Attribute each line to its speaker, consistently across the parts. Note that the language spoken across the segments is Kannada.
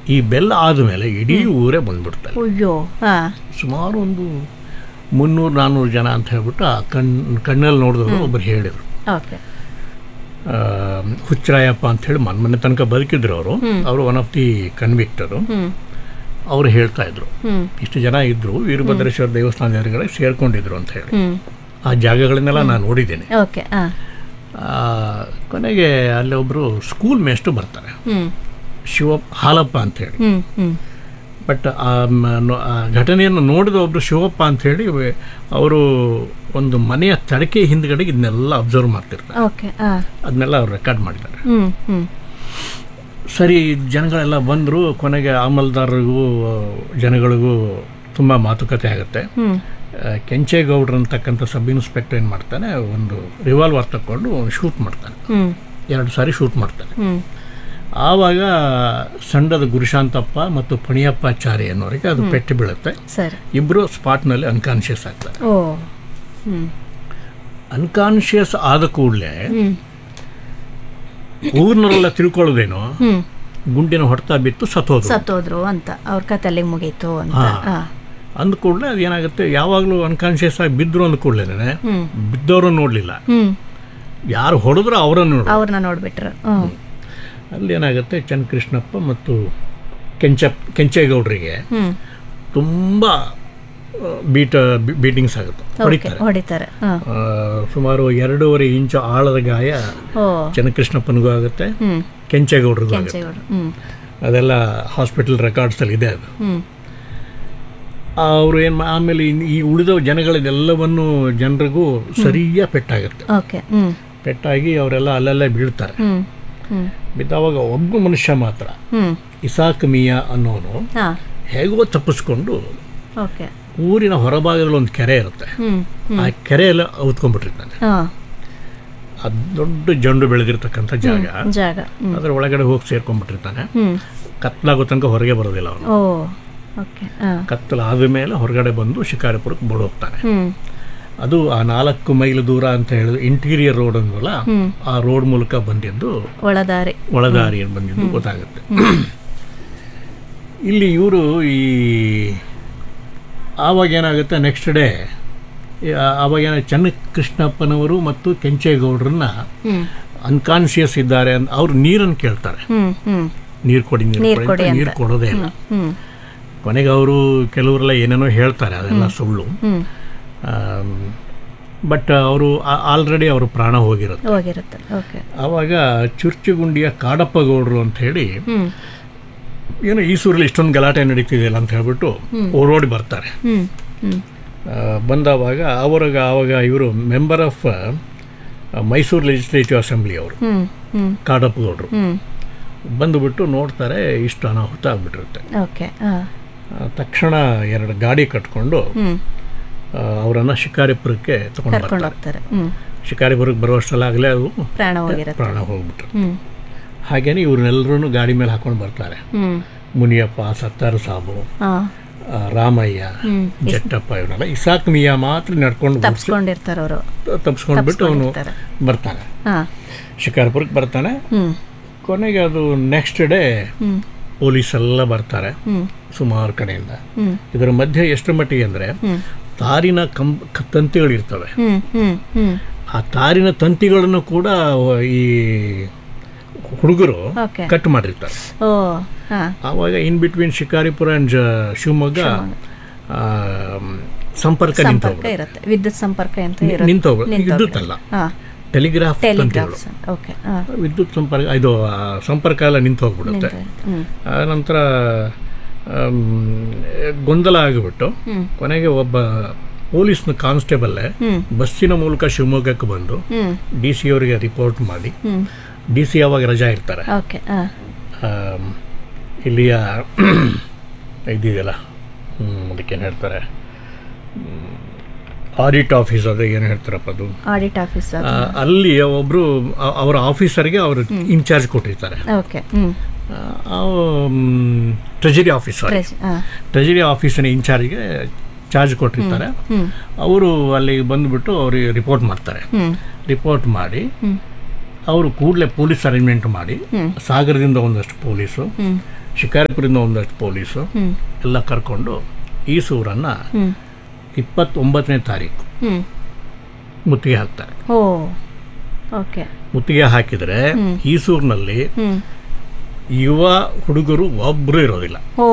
Speaker 1: ಈ ಬೆಲ್ಲ ಆದಮೇಲೆ ಇಡೀ ಊರೇ ಬಂದ್ಬಿಡ್ತಾರೆ
Speaker 2: ಅಯ್ಯೋ ಹಾ
Speaker 1: ಸುಮಾರು ಒಂದು ಮುನ್ನೂರು ನಾನ್ನೂರು ಜನ ಅಂತ ಹೇಳ್ಬಿಟ್ಟು ಆ ಕಣ್ ಕಣ್ಣಲ್ಲಿ ನೋಡಿದವರು ಒಬ್ಬರು ಹೇಳಿದರು
Speaker 2: ಓಕೆ
Speaker 1: ಹುಚ್ಚರಾಯಪ್ಪ ಅಂತ ಹೇಳಿ ಮನ್ ಮೊನ್ನೆ ತನಕ ಬದುಕಿದ್ರು ಅವರು ಅವರು ಒನ್ ಆಫ್ ದಿ ಕನ್ವಿಕ್ಟರು
Speaker 2: ಹ್ಮ್
Speaker 1: ಅವರು ಹೇಳ್ತಾ ಇದ್ರು
Speaker 2: ಹ್ಮ್
Speaker 1: ಇಷ್ಟು ಜನ ಇದ್ರು ವೀರಭದ್ರೇಶ್ವರ ದೇವಸ್ಥಾನ ಎದುರುಗಡೆ ಸೇರ್ಕೊಂಡಿದ್ರು ಅಂತ ಹೇಳಿ
Speaker 2: ಹ್ಮ್
Speaker 1: ಆ ಜಾಗಗಳನ್ನೆಲ್ಲ ನಾನು ನೋಡಿದ್ದೇನೆ
Speaker 2: ಓಕೆ ಹಾ
Speaker 1: ಆ, ಕೊನೆಗೆ ಅಲ್ಲಿ ಒಬ್ಬರು ಸ್ಕೂಲ್ ಮೇಸ್ಟು ಬರ್ತಾರೆ
Speaker 2: ಹ್ಮ್
Speaker 1: ಶಿವ ಹಾಲಪ್ಪ ಅಂತ ಹೇಳಿ
Speaker 2: ಹ್ಮ್ ಹ್ಮ್
Speaker 1: ಬಟ್ ಆ ಮ- ನೊ- ಆ ಘಟನೆಯನ್ನು ನೋಡಿದ ಒಬ್ಬರು ಶಿವಪ್ಪ ಅಂತ ಹೇಳಿ ಅವರು ಒಂದು ಮನೆಯ ತಡಕೆ ಹಿಂದ್ಗಡೆ ಇದನ್ನೆಲ್ಲ ಅಬ್ಸರ್ವ್ ಮಾಡ್ತಿರ್ತಾರೆ
Speaker 2: ಓಕೆ ಹಾ
Speaker 1: ಅದನ್ನೆಲ್ಲ ಅವ್ರು ರೆಕಾರ್ಡ್ ಮಾಡಿದ್ದಾರೆ
Speaker 2: ಹ್ಮ್ ಹ್ಮ್
Speaker 1: ಸರಿ ಜನಗಳೆಲ್ಲ ಬಂದರು ಕೊನೆಗೆ ಅಮಲ್ದಾರರಿಗೂ ಜನಗಳಿಗೂ ತುಂಬ ಮಾತುಕತೆ ಆಗುತ್ತೆ
Speaker 2: ಹ್ಮ್
Speaker 1: ಆ, ಕೆಂಚೇಗೌಡ್ರು ಅಂತಕ್ಕಂಥ ಸಬ್ ಇನ್ಸ್ಪೆಕ್ಟರ್ ಏನು ಮಾಡ್ತಾನೆ ಒಂದು ರಿವಾಲ್ವರ್ ತಗೊಂಡು ಶೂಟ್ ಮಾಡ್ತಾನೆ
Speaker 2: ಹ್ಮ್
Speaker 1: ಎರಡು ಸಾರಿ ಶೂಟ್ ಮಾಡ್ತಾನೆ
Speaker 2: ಹ್ಮ್
Speaker 1: ಆವಾಗ ಸಂಡದ ಗುರುಶಾಂತಪ್ಪ ಮತ್ತು ಪಣಿಯಪ್ಪಾಚಾರಿ ಅನ್ನೋರಿಗೆ ಅದು ಪೆಟ್ಟು ಬೀಳುತ್ತೆ
Speaker 2: ಸರಿ
Speaker 1: ಇಬ್ಬರು ಸ್ಪಾಟ್ನಲ್ಲಿ ಅನ್ಕಾನ್ಷಿಯಸ್ ಆಗ್ತಾರೆ
Speaker 2: ಓ ಹ್ಮ್
Speaker 1: ಅನ್ಕಾನ್ಷಿಯಸ್ ಆದ ಕೂಡಲೇ
Speaker 2: ಹ್ಮ್
Speaker 1: ಊರಿನವರೆಲ್ಲ ತಿಳ್ಕೊಳ್ಳೋದೇನು
Speaker 2: ಹ್ಮ್
Speaker 1: ಗುಂಡಿನ ಹೊಡೆತ ಬಿತ್ತು ಸತ್ತೋದು
Speaker 2: ಸತ್ತೋದ್ರು ಅಂತ ಅವ್ರ ಕತೆ ಅಲ್ಲಿಗೆ ಮುಗೀತು ಅಂತ
Speaker 1: ಹಾ.
Speaker 2: ಹಾ
Speaker 1: ಅಂದ ಕೂಡಲೇ ಅದೇನಾಗುತ್ತೆ ಯಾವಾಗಲೂ ಅನ್ಕಾನ್ಷಿಯಸ್ ಆಗಿ ಬಿದ್ದರು ಅಂದ ಕೂಡಲೇ
Speaker 2: ಹ್ಮ್
Speaker 1: ಬಿದ್ದವರು ನೋಡಲಿಲ್ಲ
Speaker 2: ಹ್ಮ್
Speaker 1: ಯಾರು ಹೊಡೆದ್ರು ಅವರನ್ನು ನೋಡ
Speaker 2: ಅವ್ರನ್ನ ನೋಡ್ಬಿಟ್ರು ಹ್ಮ್
Speaker 1: ಅಲ್ಲಿ ಏನಾಗುತ್ತೆ ಚನ್ನಕೃಷ್ಣಪ್ಪ ಮತ್ತು ಕೆಂಚ ಕೆಂಚೇಗೌಡರಿಗೆ
Speaker 2: ಹ್ಮ್
Speaker 1: ತುಂಬ ಬೀಟ ಬೀಟಿಂಗ್ಸ್ ಆಗುತ್ತೆ
Speaker 2: ಓಕೆ
Speaker 1: ಹೊಡಿತಾರೆ
Speaker 2: ಹೊಡಿತಾರೆ ಹಾ
Speaker 1: ಆ, ಸುಮಾರು ಎರಡೂವರೆ ಇಂಚು ಆಳದ ಗಾಯ
Speaker 2: ಓ
Speaker 1: ಚನ್ನಕೃಷ್ಣಪ್ಪನಿಗೂ ಆಗುತ್ತೆ
Speaker 2: ಹ್ಮ್
Speaker 1: ಕೆಂಚೇಗೌಡರಿಗೂ ಆಗುತ್ತೆ
Speaker 2: ಕೆಂಚೇಗೌಡರು ಹ್ಮ್
Speaker 1: ಅದೆಲ್ಲ ಹಾಸ್ಪಿಟಲ್ ರೆಕಾರ್ಡ್ಸಲ್ಲಿ ಇದೆ ಅದು
Speaker 2: ಹ್ಮ್
Speaker 1: ಅವರು ಏನು ಆಮೇಲೆ ಇನ್- ಈ ಉಳಿದ ಜನಗಳನ್ನೆಲ್ಲವನ್ನು ಜನರಿಗೂ ಸರಿಯಾಗಿ ಪೆಟ್ಟಾಗುತ್ತೆ
Speaker 2: ಓಕೆ ಹ್ಮ್
Speaker 1: ಪೆಟ್ಟಾಗಿ ಅವರೆಲ್ಲ ಅಲ್ಲಲ್ಲೇ ಬೀಳ್ತಾರೆ
Speaker 2: ಹ್ಮ್ ಹ್ಮ್
Speaker 1: ಬಿದ್ದಾವಾಗ ಒಬ್ಬ ಮನುಷ್ಯ ಮಾತ್ರ
Speaker 2: ಹ್ಮ್
Speaker 1: ಇಸಾಕ್ ಮಿಯಾ ಅನ್ನೋನು
Speaker 2: ಹಾ
Speaker 1: ಹೇಗೋ ತಪ್ಪಿಸ್ಕೊಂಡು
Speaker 2: ಓಕೆ
Speaker 1: ಊರಿನ ಹೊರಭಾಗದಲ್ಲಿ ಒಂದು ಕೆರೆ ಇರುತ್ತೆ
Speaker 2: ಹ್ಮ್ ಹ್ಮ್
Speaker 1: ಆ ಕೆರೆ ಎಲ್ಲ ಔತ್ಕೊಂಡ್ಬಿಟ್ಟಿರ್ತಾನೆ
Speaker 2: ಹಾ
Speaker 1: ಅದು ದೊಡ್ಡ ಜಂಡು ಬೆಳೆದಿರ್ತಕ್ಕಂಥ ಜಾಗ
Speaker 2: ಜಾಗ ಹ್ಮ್
Speaker 1: ಅದರ ಒಳಗಡೆ ಹೋಗಿ ಸೇರ್ಕೊಂಡ್ಬಿಟ್ಟಿರ್ತಾನೆ
Speaker 2: ಹ್ಮ್
Speaker 1: ಕತ್ಲಾಗೋ ತನಕ ಹೊರಗೆ ಬರೋದಿಲ್ಲ ಅವನು
Speaker 2: ಓ ಓಕೆ ಹಾ
Speaker 1: ಕತ್ತಲಾದ ಮೇಲೆ ಹೊರಗಡೆ ಬಂದು ಶಿಕಾರಿಪುರಕ್ಕೆ ಬೋಡ್ ಹೋಗ್ತಾನೆ
Speaker 2: ಹ್ಮ್
Speaker 1: ಅದು ಆ ನಾಲ್ಕು ಮೈಲು ದೂರ ಅಂತ ಹೇಳಿದ್ರೆ ಇಂಟೀರಿಯರ್ ರೋಡ್ ಅಂದ್ವಲ್ಲ
Speaker 2: ಹ್ಮ್
Speaker 1: ಆ ರೋಡ್ ಮೂಲಕ ಬಂದಿದ್ದು
Speaker 2: ಒಳದಾರಿ
Speaker 1: ಒಳದಾರಿ ಬಂದಿದ್ದು ಗೊತ್ತಾಗುತ್ತೆ ಇಲ್ಲಿ ಇವರು ಈ ಆವಾಗ ಏನಾಗುತ್ತೆ ನೆಕ್ಸ್ಟ್ ಡೇ ಆವಾಗ ಏನ ಚನ್ನಕೃಷ್ಣಪ್ಪನವರು ಮತ್ತು ಕೆಂಚೇಗೌಡರನ್ನ
Speaker 2: ಹ್ಮ್
Speaker 1: ಅನ್ಕಾನ್ಶಿಯಸ್ ಇದ್ದಾರೆ ಅಂತ ಅವ್ರು ನೀರನ್ನು ಕೇಳ್ತಾರೆ
Speaker 2: ಹ್ಮ್ ಹ್ಮ್
Speaker 1: ನೀರು ಕೊಡಿ ನೀರು
Speaker 2: ನೀರ್
Speaker 1: ಕೊಡಿ
Speaker 2: ಕೊಡಿ
Speaker 1: ಅಂತ
Speaker 2: ಅಂತ.
Speaker 1: ನೀರು ಕೊಡೋದೇ ಇಲ್ಲ
Speaker 2: ಹ್ಮ್
Speaker 1: ಕೊನೆಗೆ ಅವರು ಕೆಲವರೆಲ್ಲ ಏನೇನೋ ಹೇಳ್ತಾರೆ ಅದೆಲ್ಲ ಸುಳ್ಳು
Speaker 2: ಹ್ಮ್
Speaker 1: ಬಟ್ ಅವರು ಆಲ್ರೆಡಿ ಅವರು ಪ್ರಾಣ ಹೋಗಿರುತ್ತೆ
Speaker 2: ಹೋಗಿರುತ್ತೆ ಓಕೆ
Speaker 1: ಆವಾಗ ಚುರ್ಚುಗುಂಡಿಯ ಕಾಡಪ್ಪ ಗೌಡ್ರು ಅಂತ ಹೇಳಿ
Speaker 2: ಹ್ಮ್
Speaker 1: ಏನೋ ಈಸೂರಲ್ಲಿ ಇಷ್ಟೊಂದು ಗಲಾಟೆ ನಡೀತಿದೆಯಲ್ಲ ಅಂತ ಹೇಳ್ಬಿಟ್ಟು ಓಡೋಡಿ ಬರ್ತಾರೆ
Speaker 2: ಹ್ಮ್ ಹ್ಮ್
Speaker 1: ಆ, ಬಂದವಾಗ ಅವಾಗ ಆವಾಗ ಇವರು member of Mysore legislative assembly ಅವರು
Speaker 2: ಹ್ಮ್ ಹ್ಮ್
Speaker 1: ಕಾಡಪ್ಪ ಗೌಡ್ರು
Speaker 2: ಹ್ಮ್
Speaker 1: ಬಂದುಬಿಟ್ಟು ನೋಡ್ತಾರೆ ಇಷ್ಟು ಅನಾಹುತ ಆಗ್ಬಿಟ್ಟಿರುತ್ತೆ
Speaker 2: ಓಕೆ ಹಾ
Speaker 1: ಆ, ತಕ್ಷಣ ಎರಡು ಗಾಡಿ ಕಟ್ಕೊಂಡು
Speaker 2: ಹ್ಮ್
Speaker 1: ಅವರನ್ನು ಶಿಕಾರಿಪುರಕ್ಕೆ ತಗೊಂಡು
Speaker 2: ಕರ್ಕೊಂಡು
Speaker 1: ಬರ್ತಾರೆ
Speaker 2: ಹೋಗ್ತಾರೆ ಹ್ಮ್
Speaker 1: ಶಿಕಾರಿಪುರಕ್ಕೆ ಬರುವಷ್ಟಲ್ಲಾಗಲೇ ಅದು
Speaker 2: ಪ್ರಾಣ ಹೋಗಿರುತ್ತೆ
Speaker 1: ಪ್ರಾಣ ಹೋಗ್ಬಿಟ್ರು
Speaker 2: ಹ್ಮ್
Speaker 1: ಹಾಗೇನೆ ಇವ್ರನ್ನೆಲ್ಲರೂ ಗಾಡಿ ಮೇಲೆ ಹಾಕೊಂಡು ಬರ್ತಾರೆ
Speaker 2: ಹ್ಮ್
Speaker 1: ಮುನಿಯಪ್ಪ ಸತ್ತಾರು ಸಾಬು
Speaker 2: ಹಾ
Speaker 1: ಆ, ರಾಮಯ್ಯ
Speaker 2: ಹ್ಮ್
Speaker 1: ಜಟ್ಟಪ್ಪ ಇವರೆಲ್ಲ ಇಸಾಕ್ ಮಿಯಾ ಮಾತ್ರ ನಡ್ಕೊಂಡು
Speaker 2: ತಪ್ಸ್ಕೊಂಡಿರ್ತಾರ ಅವರು
Speaker 1: ತಪ್ಸ್ಕೊಂಡ್ಬಿಟ್ಟು ಅವನು ಬರ್ತಾನೆ
Speaker 2: ಹಾ
Speaker 1: ಶಿಕಾರ್ಪುರಕ್ಕೆ ಬರ್ತಾನೆ
Speaker 2: ಹ್ಮ್
Speaker 1: ಕೊನೆಗೆ ಅದು ನೆಕ್ಸ್ಟ್ ಡೇ
Speaker 2: ಹ್ಮ್
Speaker 1: ಪೊಲೀಸ್ ಎಲ್ಲ ಬರ್ತಾರೆ
Speaker 2: ಹ್ಮ್
Speaker 1: ಸುಮಾರು ಕಡೆಯಿಂದ
Speaker 2: ಹ್ಮ್
Speaker 1: ಇದರ ಮಧ್ಯೆ ಎಷ್ಟು ಮಟ್ಟಿಗೆ ಅಂದರೆ
Speaker 2: ಹ್ಮ್
Speaker 1: ತಾರಿನ ಕಂ ಕ- ತಂತಿಗಳಿರ್ತವೆ
Speaker 2: ಹ್ಮ್ ಹ್ಮ್ ಹ್ಮ್
Speaker 1: ಆ ತಾರಿನ ತಂತಿಗಳನ್ನು ಕೂಡ ಈ ಹುಡುಗರು
Speaker 2: ಓಕೆ
Speaker 1: ಕಟ್ ಮಾಡಿರ್ತಾರೆ
Speaker 2: ಓ ಹಾ
Speaker 1: ಆವಾಗ in between Shikaripura and Shivamogga ಆ, ಸಂಪರ್ಕ
Speaker 2: ಸಂಪರ್ಕ
Speaker 1: ನಿಂತೋಗ್ಬಿಡುತ್ತೆ
Speaker 2: ಇರುತ್ತೆ ವಿದ್ಯುತ್ ಸಂಪರ್ಕ ಅಂತ ಇರುತ್ತೆ
Speaker 1: ನಿಂತೋಗ್ಬಿಡುತ್ತೆ ವಿದ್ಯುತ್ ಅಲ್ಲ
Speaker 2: ಹಾ
Speaker 1: ಟೆಲಿಗ್ರಾಫ್ ತಂತಿಗಳು
Speaker 2: ಟೆಲಿಗ್ರಾಫ್ಸ್ ಓಕೆ ಹಾ
Speaker 1: ವಿದ್ಯುತ್ ಸಂಪರ್ಕ ಇದು ಆ, ಸಂಪರ್ಕ ಎಲ್ಲ ನಿಂತು ಹೋಗ್ಬಿಡುತ್ತೆ
Speaker 2: ಹ್ಮ್
Speaker 1: ಆ ನಂತರ ಆಮ್, ಗೊಂದಲ ಆಗಿಬಿಟ್ಟು
Speaker 2: ಹ್ಮ್
Speaker 1: ಕೊನೆಗೆ ಒಬ್ಬ ಪೊಲೀಸ್ನ ಕಾನ್ಸ್ಟೇಬಲ್ಲೇ
Speaker 2: ಹ್ಮ್
Speaker 1: ಬಸ್ಸಿನ ಮೂಲಕ ಶಿವಮೊಗ್ಗಕ್ಕೆ ಬಂದು
Speaker 2: ಹ್ಮ್
Speaker 1: ಡಿ ಸಿ ಅವರಿಗೆ ರಿಪೋರ್ಟ್ ಮಾಡಿ
Speaker 2: ಹ್ಮ್
Speaker 1: ಡಿ ಸಿ ಅವಾಗ ರಜಾ ಇರ್ತಾರೆ
Speaker 2: ಓಕೆ ಹಾ
Speaker 1: ಆಮ್, ಇಲ್ಲಿಯ ಇದಿದೆಯಲ್ಲ ಹ್ಮ್, ಅದಕ್ಕೇನು ಹೇಳ್ತಾರೆ ಆಡಿಟ್ ಆಫೀಸ್ ಅದು ಏನು ಹೇಳ್ತಾರಪ್ಪ ಅದು
Speaker 2: ಆಡಿಟ್ ಆಫೀಸರ್
Speaker 1: ಆ, ಅಲ್ಲಿ ಒಬ್ಬರು ಅವರ ಆಫೀಸರ್ಗೆ ಅವರು ಇನ್ಚಾರ್ಜ್ ಕೊಟ್ಟಿರ್ತಾರೆ
Speaker 2: ಓಕೆ ಹ್ಮ್
Speaker 1: ಟ್ರೆಜರಿ ಆಫೀಸರ್
Speaker 2: ಟ್ರೆಜ್- ಹಾ
Speaker 1: ಟ್ರೆಜರಿ ಆಫೀಸಿನ ಇನ್ಚಾರ್ಜ್ಗೆ ಚಾರ್ಜ್ ಕೊಟ್ಟಿರ್ತಾರೆ
Speaker 2: ಹ್ಮ್
Speaker 1: ಅವರು ಅಲ್ಲಿ ಬಂದುಬಿಟ್ಟು ಅವ್ರಿಗೆ ರಿಪೋರ್ಟ್ ಮಾಡ್ತಾರೆ
Speaker 2: ಹ್ಮ್
Speaker 1: ರಿಪೋರ್ಟ್ ಮಾಡಿ
Speaker 2: ಹ್ಮ್
Speaker 1: ಅವರು ಕೂಡಲೇ ಪೊಲೀಸ್ ಅರೇಂಜ್ಮೆಂಟ್ ಮಾಡಿ
Speaker 2: ಹ್ಮ್.
Speaker 1: ಸಾಗರದಿಂದ ಒಂದಷ್ಟು ಪೊಲೀಸು
Speaker 2: ಹ್ಮ್
Speaker 1: ಶಿಕಾರಿಪುರದಿಂದ ಒಂದಷ್ಟು ಪೊಲೀಸು
Speaker 2: ಹ್ಮ್
Speaker 1: ಎಲ್ಲ ಕರ್ಕೊಂಡು ಈಸೂರನ್ನು
Speaker 2: ಹ್ಮ್
Speaker 1: ಇಪ್ಪತ್ತೊಂಬತ್ತನೇ ತಾರೀಕು
Speaker 2: ಹ್ಮ್
Speaker 1: ಮುತ್ತಿಗೆ ಹಾಕ್ತಾರೆ
Speaker 2: ಓ ಓಕೆ
Speaker 1: ಮುತ್ತಿಗೆ ಹಾಕಿದರೆ ಈಸೂರಿನಲ್ಲಿ
Speaker 2: ಹ್ಮ್
Speaker 1: ಯುವ ಹುಡುಗರು ಒಬ್ಬರು ಇರೋದಿಲ್ಲ
Speaker 2: ಓ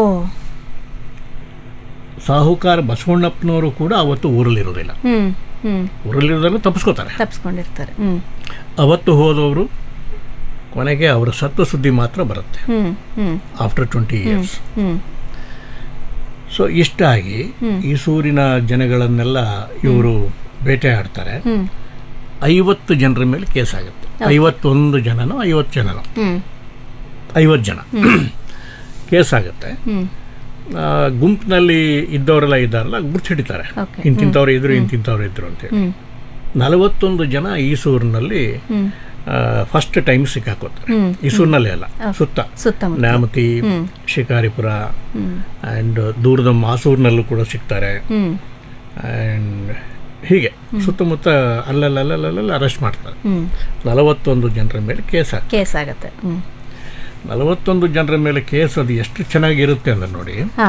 Speaker 1: ಸಾಹುಕಾರ ಬಸವಣ್ಣಪ್ಪನವರು ಕೂಡ ಅವತ್ತು ಊರಲ್ಲಿರೋದಿಲ್ಲ
Speaker 2: ಹ್ಮ್ ಹ್ಮ್
Speaker 1: ಊರಲ್ಲಿರೋದನ್ನು ತಪ್ಪಿಸ್ಕೋತಾರೆ
Speaker 2: ತಪ್ಸ್ಕೊಂಡಿರ್ತಾರೆ ಹ್ಮ್
Speaker 1: ಅವತ್ತು ಹೋದವರು ಕೊನೆಗೆ ಅವರ ಸತ್ವ ಸುದ್ದಿ ಮಾತ್ರ ಬರುತ್ತೆ
Speaker 2: ಹ್ಮ್ ಹ್ಮ್
Speaker 1: after twenty years
Speaker 2: hmm
Speaker 1: so ಇಷ್ಟಾಗಿ ಈ ಸೂರಿನ ಜನಗಳನ್ನೆಲ್ಲ ಇವರು ಬೇಟೆ ಆಡ್ತಾರೆ
Speaker 2: ಹ್ಮ್
Speaker 1: ಐವತ್ತು ಜನರ ಮೇಲೆ ಕೇಸ್ ಆಗುತ್ತೆ ಐವತ್ತೊಂದು ಜನನೋ ಐವತ್ತು ಜನನೋ
Speaker 2: ಹ್ಮ್
Speaker 1: ಐವತ್ತು ಜನ ಕೇಸ್ ಆಗುತ್ತೆ
Speaker 2: ಹ್ಮ್
Speaker 1: ಆ, ಗುಂಪಿನಲ್ಲಿ ಇದ್ದವರೆಲ್ಲ ಇದ್ದಾರಲ್ಲ ಗುರ್ತಿಡಿತಾರೆ
Speaker 2: Okay.
Speaker 1: ಇಂತಿಂಥವ್ರು ಇದ್ರು ಇಂತಿಂಥವ್ರು ಇದ್ರು ಅಂತೇಳಿ
Speaker 2: ಹ್ಮ್
Speaker 1: ನಲವತ್ತೊಂದು ಜನ ಈಸೂರಿನಲ್ಲಿ
Speaker 2: ಹ್ಮ್
Speaker 1: ಫಸ್ಟ್ ಟೈಮ್ ಸಿಕ್ಕಾಕೋತಾರೆ
Speaker 2: ಹ್ಮ್.
Speaker 1: ಈಸೂರಿನಲ್ಲೇ ಅಲ್ಲ ಸುತ್ತ
Speaker 2: ಸುತ್ತಮುತ್ತ
Speaker 1: ನ್ಯಾಮತಿ
Speaker 2: ಹ್ಮ್.
Speaker 1: ಶಿಕಾರಿಪುರ
Speaker 2: ಹ್ಮ್
Speaker 1: ಆ್ಯಂಡ್ ದೂರದ ಮಾಸೂರಿನಲ್ಲೂ ಕೂಡ ಸಿಗ್ತಾರೆ
Speaker 2: ಹ್ಮ್
Speaker 1: ಆ್ಯಂಡ್ ಹೀಗೆ ಸುತ್ತಮುತ್ತ ಅಲ್ಲಲ್ಲಲ್ಲಲ್ಲ ಅರೆಸ್ಟ್ ಮಾಡ್ತಾರೆ
Speaker 2: ಹ್ಮ್
Speaker 1: ನಲವತ್ತೊಂದು ಜನರ ಮೇಲೆ ಕೇಸ್ ಹಾಕಿ
Speaker 2: ಕೇಸ್ ಆಗತ್ತೆ ಹ್ಮ್
Speaker 1: ನಲವತ್ತೊಂದು ಜನರ ಮೇಲೆ ಕೇಸ್ ಅದು ಎಷ್ಟು ಚೆನ್ನಾಗಿರುತ್ತೆ ಅಂದ್ರೆ ನೋಡಿ
Speaker 2: ಹಾ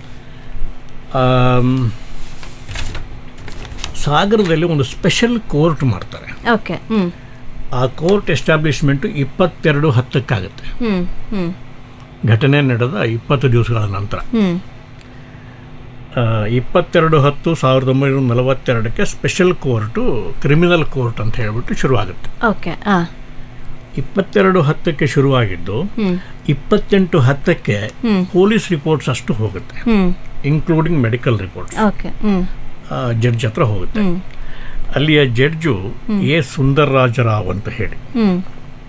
Speaker 1: ಆಮ್, ಸಾಗರದಲ್ಲಿ ಒಂದು ಸ್ಪೆಷಲ್ ಕೋರ್ಟ್ ಮಾಡ್ತಾರೆ
Speaker 2: ಓಕೆ ಹ್ಮ್
Speaker 1: ಆ ಕೋರ್ಟ್ ಎಸ್ಟಾಬ್ಲಿಷ್ಮೆಂಟು ಇಪ್ಪತ್ತೆರಡು ಹತ್ತಕ್ಕಾಗುತ್ತೆ
Speaker 2: ಹ್ಮ್ ಹ್ಮ್
Speaker 1: ಘಟನೆ ನಡೆದ ಇಪ್ಪತ್ತು ದಿವಸಗಳ ನಂತರ
Speaker 2: ಹ್ಮ್
Speaker 1: ಆ, ಇಪ್ಪತ್ತೆರಡು ಹತ್ತು ಸಾವಿರದ ಒಂಬೈನೂರ ನಲವತ್ತೆರಡಕ್ಕೆ ಸ್ಪೆಷಲ್ ಕೋರ್ಟು ಕ್ರಿಮಿನಲ್ ಕೋರ್ಟ್ ಅಂತ ಹೇಳ್ಬಿಟ್ಟು ಶುರುವಾಗುತ್ತೆ
Speaker 2: ಓಕೆ ಹಾ
Speaker 1: ಇಪ್ಪತ್ತೆರಡು ಹತ್ತಕ್ಕೆ ಶುರುವಾಗಿದ್ದು
Speaker 2: ಹ್ಮ್
Speaker 1: ಇಪ್ಪತ್ತೆಂಟು ಹತ್ತಕ್ಕೆ
Speaker 2: ಹ್ಮ್.
Speaker 1: ಪೊಲೀಸ್ ರಿಪೋರ್ಟ್ಸ್ ಅಷ್ಟು ಹೋಗುತ್ತೆ
Speaker 2: ಹ್ಮ್
Speaker 1: ಇನ್ಕ್ಲೂಡಿಂಗ್ ಮೆಡಿಕಲ್ ರಿಪೋರ್ಟ್ಸ್
Speaker 2: ಓಕೆ ಹ್ಮ್
Speaker 1: ಜಡ್ಜ್ ಹತ್ರ ಹೋಗುತ್ತೆ
Speaker 2: ಹ್ಮ್
Speaker 1: ಅಲ್ಲಿಯ ಜಡ್ಜು ಎ ಸುಂದರರಾಜರಾವ್ ಅಂತ ಹೇಳಿ
Speaker 2: ಹ್ಮ್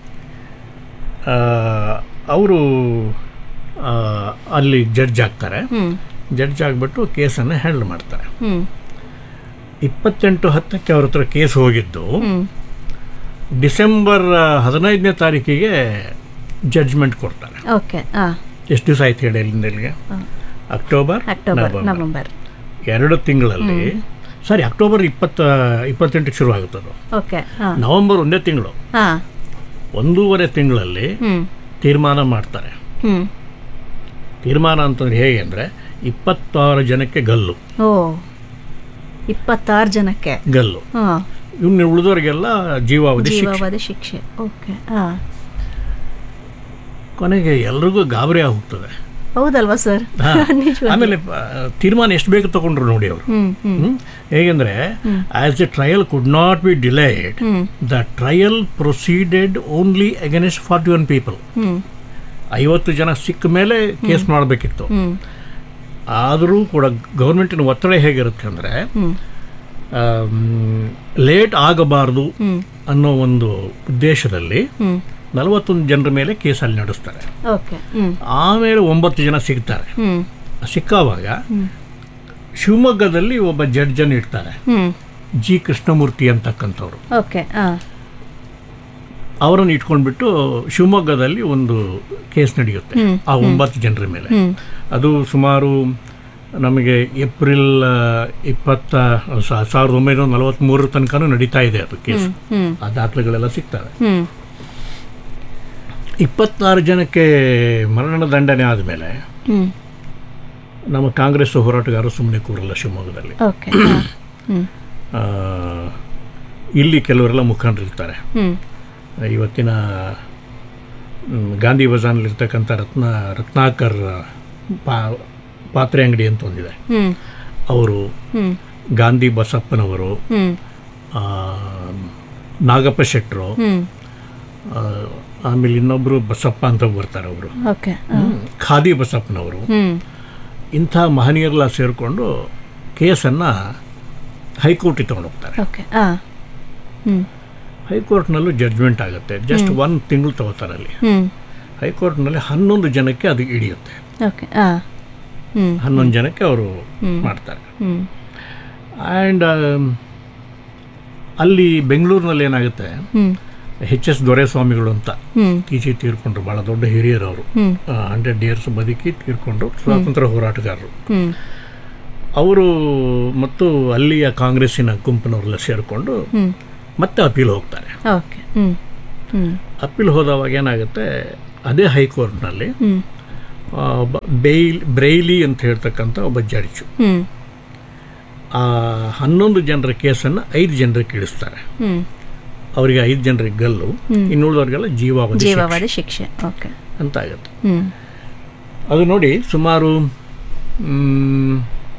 Speaker 1: ಅವರು ಅಲ್ಲಿ ಜಡ್ಜ್ ಆಗ್ತಾರೆ
Speaker 2: ಹ್ಮ್
Speaker 1: ಜಡ್ಜ್ ಆಗಿಬಿಟ್ಟು ಕೇಸನ್ನು ಹ್ಯಾಂಡಲ್ ಮಾಡ್ತಾರೆ
Speaker 2: ಹ್ಮ್
Speaker 1: ಇಪ್ಪತ್ತೆಂಟು ಹತ್ತಕ್ಕೆ ಅವ್ರ ಹತ್ರ ಕೇಸ್ ಹೋಗಿದ್ದು
Speaker 2: ಹ್ಮ್
Speaker 1: ಡಿಸೆಂಬರ್ ಹದಿನೈದನೇ ತಾರೀಕಿಗೆ ಜಡ್ಜ್ಮೆಂಟ್ ಕೊಡ್ತಾರೆ
Speaker 2: ಓಕೆ ಹಾ
Speaker 1: ಎಷ್ಟು ದಿವಸ ಆಯ್ತು ಹೇಳಿ ಇಲ್ಲಿಂದ ಇಲ್ಲಿಗೆ ಅಕ್ಟೋಬರ್
Speaker 2: ಅಕ್ಟೋಬರ್
Speaker 1: ನವೆಂಬರ್.
Speaker 2: ನವೆಂಬರ್
Speaker 1: ಎರಡು ತಿಂಗಳಲ್ಲಿ ಸಾರಿ ಅಕ್ಟೋಬರ್ ಇಪ್ಪತ್ತ ಇಪ್ಪತ್ತೆಂಟಕ್ಕೆ ಶುರು ಆಗುತ್ತದು
Speaker 2: ಓಕೆ ಹಾ
Speaker 1: ನವೆಂಬರ್ ಒಂದೇ ತಿಂಗಳು
Speaker 2: ಹಾ
Speaker 1: ಒಂದೂವರೆ ತಿಂಗಳಲ್ಲಿ
Speaker 2: ಹ್ಮ್
Speaker 1: ತೀರ್ಮಾನ ಮಾಡ್ತಾರೆ
Speaker 2: ಹ್ಮ್
Speaker 1: ತೀರ್ಮಾನ ಅಂತಂದ್ರೆ ಹೇಗೆ ಅಂದರೆ ಇಪ್ಪತ್ತಾರು ಜನಕ್ಕೆ ಗಲ್ಲು
Speaker 2: ಓ ಇಪ್ಪತ್ತಾರು ಜನಕ್ಕೆ
Speaker 1: ಗಲ್ಲು
Speaker 2: ಹಾ
Speaker 1: ಇನ್ನು ಉಳಿದವರಿಗೆಲ್ಲ ಜೀವಾವಧಿ ಶಿಕ್ಷೆ
Speaker 2: ಜೀವಾವಧಿ ಶಿಕ್ಷೆ ಓಕೆ ಹಾ
Speaker 1: ಕೊನೆಗೆ ಎಲ್ರಿಗೂ ಗಾಬರಿ ಹೋಗ್ತದೆ
Speaker 2: ಹೌದಲ್ವಾ ಸರ್
Speaker 1: ಹಾ.
Speaker 2: ನಿಜವಾಗಿ
Speaker 1: ಆಮೇಲೆ ಆ, ತೀರ್ಮಾನ ಎಷ್ಟು ಬೇಕು ತಗೊಂಡ್ರು ನೋಡಿ ಅವರು
Speaker 2: ಹ್ಮ್ ಹ್ಮ್
Speaker 1: ಹೇಗೆಂದ್ರೆ as a trial could not be delayed
Speaker 2: hmm
Speaker 1: the trial proceeded only against forty one people
Speaker 2: ಹ್ಮ್
Speaker 1: ಐವತ್ತು ಜನ ಸಿಕ್ಕ ಮೇಲೆ ಕೇಸ್ ಮಾಡಬೇಕಿತ್ತು
Speaker 2: ಹ್ಮ್
Speaker 1: ಆದರೂ ಕೂಡ ಗೌರ್ಮೆಂಟಿನ ಒತ್ತಡ ಹೇಗಿರುತ್ತೆ ಅಂದರೆ
Speaker 2: ಹ್ಮ್
Speaker 1: ಲೇಟ್ ಆಗಬಾರ್ದು
Speaker 2: ಹ್ಮ್
Speaker 1: ಅನ್ನೋ ಒಂದು ಉದ್ದೇಶದಲ್ಲಿ
Speaker 2: ಹ್ಮ್
Speaker 1: ನಲವತ್ತೊಂದು ಜನರ ಮೇಲೆ ಕೇಸಲ್ಲಿ ನಡೆಸ್ತಾರೆ
Speaker 2: ಓಕೆ ಹ್ಮ್
Speaker 1: ಆಮೇಲೆ ಒಂಬತ್ತು ಜನ ಸಿಗ್ತಾರೆ
Speaker 2: ಹ್ಮ್
Speaker 1: ಸಿಕ್ಕಾವಾಗ ಶಿವಮೊಗ್ಗದಲ್ಲಿ ಒಬ್ಬ ಜಡ್ಜನ್ನು ಇಡ್ತಾರೆ
Speaker 2: ಹ್ಮ್
Speaker 1: ಜಿ ಕೃಷ್ಣಮೂರ್ತಿ ಅಂತಕ್ಕಂಥವ್ರು
Speaker 2: ಓಕೆ ಹಾ
Speaker 1: ಅವರನ್ನು ಇಟ್ಕೊಂಡ್ಬಿಟ್ಟು ಶಿವಮೊಗ್ಗದಲ್ಲಿ ಒಂದು ಕೇಸ್ ನಡೆಯುತ್ತೆ ಆ ಒಂಬತ್ತು ಜನರ ಮೇಲೆ
Speaker 2: ಹ್ಮ್
Speaker 1: ಅದು ಸುಮಾರು ನಮಗೆ ಏಪ್ರಿಲ್ ಆ, ಇಪ್ಪತ್ತ ಸಾ- ಸಾವಿರದ ಒಂಬೈನೂರ ನಲವತ್ತ್ಮೂರರ ತನಕನೂ ನಡೀತಾ ಇದೆ ಅದು ಕೇಸ್
Speaker 2: ಹ್ಮ್
Speaker 1: ಆ ದಾಖಲೆಗಳೆಲ್ಲ ಸಿಗ್ತವೆ
Speaker 2: ಹ್ಮ್
Speaker 1: ಇಪ್ಪತ್ತಾರು ಜನಕ್ಕೆ ಮರಣ ದಂಡನೆ ಆದಮೇಲೆ
Speaker 2: ಹ್ಮ್
Speaker 1: ನಮ್ಮ ಕಾಂಗ್ರೆಸ್ ಹೋರಾಟಗಾರರು ಸುಮ್ಮನೆ ಕೂರಲ್ಲ ಶಿವಮೊಗ್ಗದಲ್ಲಿ
Speaker 2: ಓಕೆ ಹ್ಮ್
Speaker 1: ಆ, ಇಲ್ಲಿ ಕೆಲವರೆಲ್ಲ ಮುಖಂಡರಿರ್ತಾರೆ
Speaker 2: ಹ್ಮ್
Speaker 1: ಇವತ್ತಿನ ಮ್, ಗಾಂಧಿ ಬಜಾರ್ನಲ್ಲಿರ್ತಕ್ಕಂಥ ರತ್ನ ರತ್ನಾಕರ್ ಪಾ ಪಾತ್ರೆ ಅಂಗಡಿ ಅಂತ ಒಂದಿದೆ
Speaker 2: ಹ್ಮ್
Speaker 1: ಅವರು
Speaker 2: ಹ್ಮ್
Speaker 1: ಗಾಂಧಿ ಬಸಪ್ಪನವರು
Speaker 2: ಹ್ಮ್
Speaker 1: ಆ, ನಾಗಪ್ಪ ಶೆಟ್ಟರು
Speaker 2: ಹ್ಮ್
Speaker 1: ಆ, ಆಮೇಲೆ ಇನ್ನೊಬ್ಬರು ಬಸಪ್ಪ ಅಂತ ಬರ್ತಾರೆ ಅವರು
Speaker 2: ಓಕೆ
Speaker 1: ಖಾದಿ ಬಸಪ್ಪನವರು
Speaker 2: ಹ್ಮ್
Speaker 1: ಇಂಥ ಮಹನೀಯರೆಲ್ಲ ಸೇರಿಕೊಂಡು ಕೇಸನ್ನು ಹೈಕೋರ್ಟಿಗೆ ತಗೊಂಡೋಗ್ತಾರೆ
Speaker 2: ಓಕೆ ಹಾ ಹ್ಮ್
Speaker 1: ಹೈಕೋರ್ಟ್ನಲ್ಲೂ ಜಡ್ಜ್ಮೆಂಟ್ ಆಗುತ್ತೆ ಜಸ್ಟ್ ಒಂದು ತಿಂಗಳು ತಗೋತಾರೆ ಅಲ್ಲಿ
Speaker 2: ಹ್ಮ್
Speaker 1: ಹೈಕೋರ್ಟ್ನಲ್ಲಿ ಹನ್ನೊಂದು ಜನಕ್ಕೆ ಅದು ಹಿಡಿಯುತ್ತೆ
Speaker 2: ಓಕೆ ಹಾ ಹ್ಮ್
Speaker 1: ಹನ್ನೊಂದು ಜನಕ್ಕೆ ಅವರು ಮಾಡ್ತಾರೆ
Speaker 2: ಹ್ಮ್
Speaker 1: ಆ್ಯಂಡ್ ಅಲ್ಲಿ ಬೆಂಗಳೂರಿನಲ್ಲಿ ಏನಾಗುತ್ತೆ
Speaker 2: ಹ್ಮ್
Speaker 1: ಎಚ್ ಎಸ್ ದೊರೆಸ್ವಾಮಿಗಳು ಅಂತ
Speaker 2: ಹ್ಮ್
Speaker 1: ತೀಚಿ ತೀರ್ಕೊಂಡ್ರು ಭಾಳ ದೊಡ್ಡ ಹಿರಿಯರು ಅವರು
Speaker 2: ಹ್ಮ್
Speaker 1: ಹಂಡ್ರೆಡ್ ಇಯರ್ಸ್ ಬದುಕಿ ತೀರ್ಕೊಂಡ್ರು ಸ್ವಾತಂತ್ರ್ಯ ಹೋರಾಟಗಾರರು
Speaker 2: ಹ್ಮ್
Speaker 1: ಅವರು ಮತ್ತು ಅಲ್ಲಿಯ ಕಾಂಗ್ರೆಸ್ಸಿನ ಗುಂಪಿನವರೆಲ್ಲ ಸೇರಿಕೊಂಡು
Speaker 2: ಹ್ಮ್
Speaker 1: ಮತ್ತೆ ಅಪೀಲ್ ಹೋಗ್ತಾರೆ
Speaker 2: ಓಕೆ ಹ್ಮ್ ಹ್ಮ್
Speaker 1: ಅಪೀಲ್ ಹೋದವಾಗ ಏನಾಗುತ್ತೆ ಅದೇ ಹೈಕೋರ್ಟ್ನಲ್ಲಿ
Speaker 2: ಹ್ಮ್
Speaker 1: ಆ, ಒಬ್ಬ ಬೇಲ್ ಬ್ರೈಲಿ ಅಂತ ಹೇಳ್ತಕ್ಕಂಥ ಒಬ್ಬ ಜಡ್ಜು
Speaker 2: ಹ್ಮ್
Speaker 1: ಆ ಹನ್ನೊಂದು ಜನರ ಕೇಸನ್ನು ಐದು ಜನರಿಗೆ ಇಳಿಸ್ತಾರೆ
Speaker 2: ಹ್ಮ್
Speaker 1: ಅವರಿಗೆ ಐದು ಜನರಿಗೆ ಗಲ್ಲು ಇನ್ನುಳಿದವ್ರಿಗೆಲ್ಲ ಜೀವಾವಧಿ ಶಿಕ್ಷೆ
Speaker 2: ಜೀವಾವಧಿ ಶಿಕ್ಷೆ ಓಕೆ
Speaker 1: ಅಂತ ಆಗುತ್ತೆ
Speaker 2: ಹ್ಮ್
Speaker 1: ಅದು ನೋಡಿ ಸುಮಾರು ಮ್,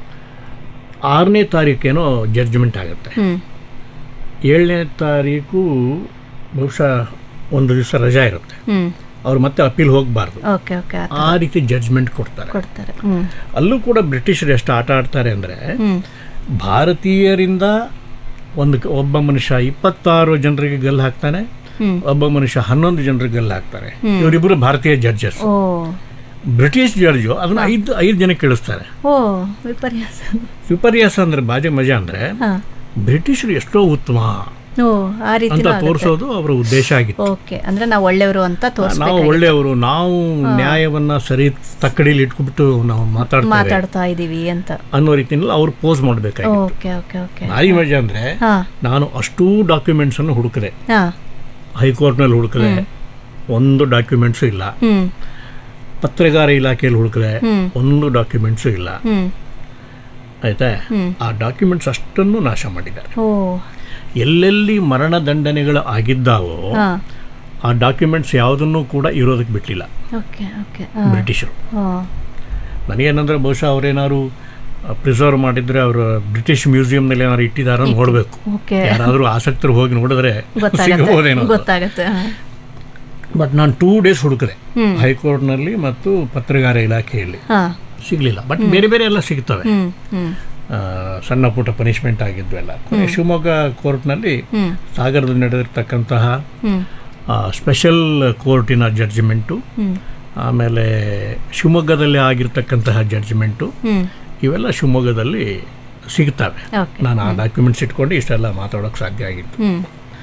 Speaker 1: ಆರನೇ ತಾರೀಕೇನೋ ಜಡ್ಜ್ಮೆಂಟ್ ಆಗುತ್ತೆ
Speaker 2: ಹ್ಮ್
Speaker 1: ಏಳನೇ ತಾರೀಕು ಬಹುಶಃ ಒಂದು ದಿವಸ ರಜಾ ಇರುತ್ತೆ
Speaker 2: ಹ್ಮ್
Speaker 1: ಅವ್ರು ಮತ್ತೆ ಅಪೀಲ್ ಹೋಗಬಾರ್ದು
Speaker 2: ಓಕೆ ಓಕೆ ಆ ಥರ
Speaker 1: ಆ ರೀತಿ ಜಡ್ಜ್ಮೆಂಟ್ ಕೊಡ್ತಾರೆ
Speaker 2: ಕೊಡ್ತಾರೆ ಹ್ಮ್
Speaker 1: ಅಲ್ಲೂ ಕೂಡ ಬ್ರಿಟಿಷರು ಎಷ್ಟು ಆಟ ಆಡ್ತಾರೆ ಅಂದರೆ
Speaker 2: ಹ್ಮ್
Speaker 1: ಭಾರತೀಯರಿಂದ ಒಂದು ಕ- ಒಬ್ಬ ಮನುಷ್ಯ ಇಪ್ಪತ್ತಾರು ಜನರಿಗೆ ಗಲ್ಲು ಹಾಕ್ತಾನೆ
Speaker 2: ಹ್ಮ್
Speaker 1: ಒಬ್ಬ ಮನುಷ್ಯ ಹನ್ನೊಂದು ಜನರಿಗೆ ಗಲ್ಲು ಹಾಕ್ತಾರೆ ಇವರಿಬ್ಬರು ಭಾರತೀಯ ಜಡ್ಜಸ್
Speaker 2: ಓ
Speaker 1: ಬ್ರಿಟಿಷ್ ಜಡ್ಜು ಅದನ್ನ ಐದು ಐದು ಜನಕ್ಕೆ ಇಳಿಸ್ತಾರೆ
Speaker 2: ಓ ವಿಪರ್ಯಾಸ
Speaker 1: ವಿಪರ್ಯಾಸ ಅಂದ್ರೆ ಬಾಜೆ ಮಜಾ ಅಂದ್ರೆ
Speaker 2: ಹಾ
Speaker 1: ಬ್ರಿಟಿಷರು ಎಷ್ಟೋ ಉತ್ತಮ
Speaker 2: ಓ ಆ ರೀತಿ
Speaker 1: ಅಂತ ತೋರಿಸೋದು ಅವರ ಉದ್ದೇಶ ಆಗಿತ್ತು
Speaker 2: ಓಕೆ ಅಂದ್ರೆ ನಾವು ಒಳ್ಳೆಯವರು ಅಂತ
Speaker 1: ನಾವು
Speaker 2: ತೋರಿಸ್ಬೇಕು
Speaker 1: ಒಳ್ಳೆಯವರು ನಾವು ನ್ಯಾಯವನ್ನ ಸರಿ ತಕ್ಕಡಿಲಿ ಇಟ್ಬಿಟ್ಟು ನಾವು ಮಾತಾಡ್ತೇವೆ
Speaker 2: ಮಾತಾಡ್ತಾ ಇದೀವಿ ಅಂತ
Speaker 1: ಅನ್ನೋ ರೀತಿಯಲ್ಲಿ ಅವ್ರು ಪೋಸ್ ಮಾಡಬೇಕಾಗಿತ್ತು
Speaker 2: ಓಕೆ ಓಕೆ ಓಕೆ
Speaker 1: ಭಾರಿ ಮಜಾ ಅಂದ್ರೆ
Speaker 2: ಹಾ
Speaker 1: ನಾನು ಅಷ್ಟೂ ಡಾಕ್ಯುಮೆಂಟ್ಸ್ ಅನ್ನು ಹುಡುಕಿದೆ
Speaker 2: ಹಾ
Speaker 1: ಹೈಕೋರ್ಟ್ನಲ್ಲಿ ಹುಡುಕಿದೆ ಒಂದು ಡಾಕ್ಯುಮೆಂಟ್ಸು ಇಲ್ಲ
Speaker 2: ಹ್ಮ್
Speaker 1: ಪತ್ರಗಾರ ಇಲಾಖೆಯಲ್ಲಿ ಹುಡುಕಿದೆ
Speaker 2: ಹ್ಮ್.
Speaker 1: ಒಂದು ಡಾಕ್ಯುಮೆಂಟ್ಸು ಇಲ್ಲ
Speaker 2: ಹ್ಮ್
Speaker 1: ಆಯ್ತಾ
Speaker 2: ಹ್ಮ್.
Speaker 1: ಆ ಡಾಕ್ಯುಮೆಂಟ್ಸ್ ಅಷ್ಟನ್ನು ನಾಶ ಮಾಡಿದ್ದಾರೆ
Speaker 2: ಓ
Speaker 1: ಎಲ್ಲೆಲ್ಲಿ ಮರಣ ದಂಡನೆಗಳು ಆಗಿದ್ದಾವೋ
Speaker 2: ಹಾ
Speaker 1: ಆ ಡಾಕ್ಯುಮೆಂಟ್ಸ್ ಯಾವುದನ್ನು ಕೂಡ ಇರೋದಕ್ಕೆ ಬಿಟ್ಟಿಲ್ಲ
Speaker 2: ಓಕೆ ಓಕೆ
Speaker 1: ಬ್ರಿಟಿಷರು
Speaker 2: ಹಾ
Speaker 1: ನನಗೇನಂದ್ರೆ ಬಹುಶಃ ಅವರೇನಾದ್ರು ಪ್ರಿಸರ್ವ್ ಮಾಡಿದ್ರೆ ಅವರು ಬ್ರಿಟಿಷ್ ಮ್ಯೂಸಿಯಂನಲ್ಲಿ ಏನಾದ್ರು ಇಟ್ಟಿದಾರ ನೋಡಬೇಕು
Speaker 2: ಓಕೆ
Speaker 1: ಯಾರಾದರೂ ಆಸಕ್ತರು ಹೋಗಿ ನೋಡಿದ್ರೆ ಸಿಗಬಹುದೇನೋ
Speaker 2: ಗೊತ್ತಾಗತ್ತೆ ಗೊತ್ತಾಗತ್ತೆ ಹಾ.
Speaker 1: ಬಟ್ ನಾನು ಟೂ ಡೇಸ್ ಹುಡುಕಿದೆ
Speaker 2: ಹ್ಮ್.
Speaker 1: ಹೈಕೋರ್ಟ್ನಲ್ಲಿ ಮತ್ತು ಪತ್ರಗಾರ ಇಲಾಖೆಯಲ್ಲಿ
Speaker 2: ಹಾ
Speaker 1: ಸಿಗಲಿಲ್ಲ ಬಟ್ ಬೇರೆ ಬೇರೆ ಎಲ್ಲ ಸಿಗ್ತವೆ
Speaker 2: ಹ್ಮ್ ಹ್ಮ್
Speaker 1: ಆ, ಸಣ್ಣ ಪುಟ್ಟ ಪನಿಷ್ಮೆಂಟ್ ಆಗಿದ್ವೆಲ್ಲ ಕೊನೆ ಶಿವಮೊಗ್ಗ ಕೋರ್ಟ್ನಲ್ಲಿ
Speaker 2: ಹ್ಮ್
Speaker 1: ಸಾಗರದಲ್ಲಿ ನಡೆದಿರ್ತಕ್ಕಂತಹ
Speaker 2: ಹ್ಮ್
Speaker 1: ಸ್ಪೆಷಲ್ ಕೋರ್ಟಿನ ಜಡ್ಜ್ಮೆಂಟು
Speaker 2: ಹ್ಮ್
Speaker 1: ಆಮೇಲೆ ಶಿವಮೊಗ್ಗದಲ್ಲಿ ಆಗಿರ್ತಕ್ಕಂತಹ ಜಡ್ಜ್ಮೆಂಟು
Speaker 2: ಹ್ಮ್
Speaker 1: ಇವೆಲ್ಲ ಶಿವಮೊಗ್ಗದಲ್ಲಿ ಸಿಗ್ತವೆ
Speaker 2: ಓಕೆ
Speaker 1: ನಾನು ಆ ಡಾಕ್ಯುಮೆಂಟ್ಸ್ ಇಟ್ಕೊಂಡು ಇಷ್ಟೆಲ್ಲ ಮಾತಾಡೋಕ್ಕೆ ಸಾಧ್ಯ ಆಗಿತ್ತು
Speaker 2: ಹ್ಮ್